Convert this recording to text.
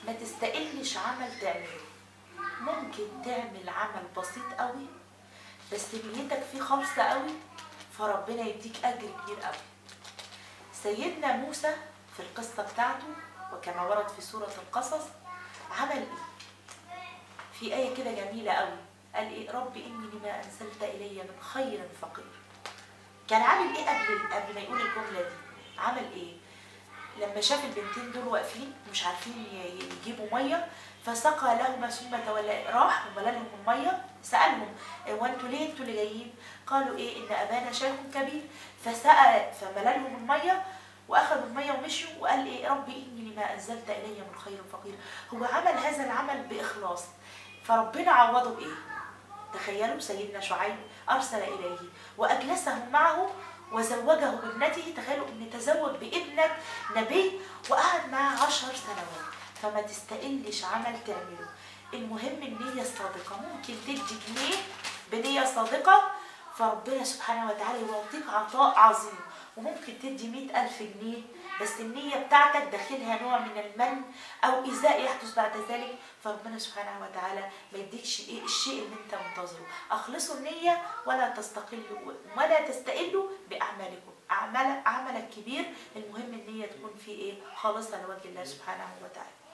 ما تستقلش عمل تعمله ممكن تعمل عمل بسيط قوي بس نيتك فيه خالصة قوي فربنا يديك أجر كبير قوي سيدنا موسى في القصة بتاعته وكما ورد في سورة القصص عمل ايه؟ في آية كده جميلة قوي قال ايه رب إني لما أنزلت إلي من خير فقير كان عامل ايه قبل قبل ما يقول الجملة دي؟ عمل ايه؟ لما شاف البنتين دول واقفين مش عارفين ي- يجيبوا ميه فسقى لهما ثم تولى راح وملى لهم الميه سالهم "إيه وانتوا ليه انتوا اللي جايين؟ قالوا ايه ان ابانا شيخ كبير فسال فملى لهم الميه واخذوا الميه ومشوا وقال ايه ربي اني لما انزلت الي من خير فقير هو عمل هذا العمل باخلاص فربنا عوضه بايه؟ تخيلوا سيدنا شعيب ارسل اليه واجلسه معه وزوجه بابنته تخيلوا ان تزوج بابنه نبي وقعد معاه عشر سنوات فما تستقلش عمل تعمله المهم النية الصادقة ممكن تدي جنيه بنية صادقة فربنا سبحانه وتعالى يعطيك عطاء عظيم وممكن تدي مئة ألف جنيه بس النية بتاعتك داخلها نوع من المن أو إيذاء يحدث بعد ذلك فربنا سبحانه وتعالى ما يديكش إيه الشيء اللي أنت منتظره أخلصوا النية ولا تستقلوا ولا تستقلوا بأعمالكم أعمال عملك كبير المهم النية تكون فيه إيه خالصة لوجه الله سبحانه وتعالى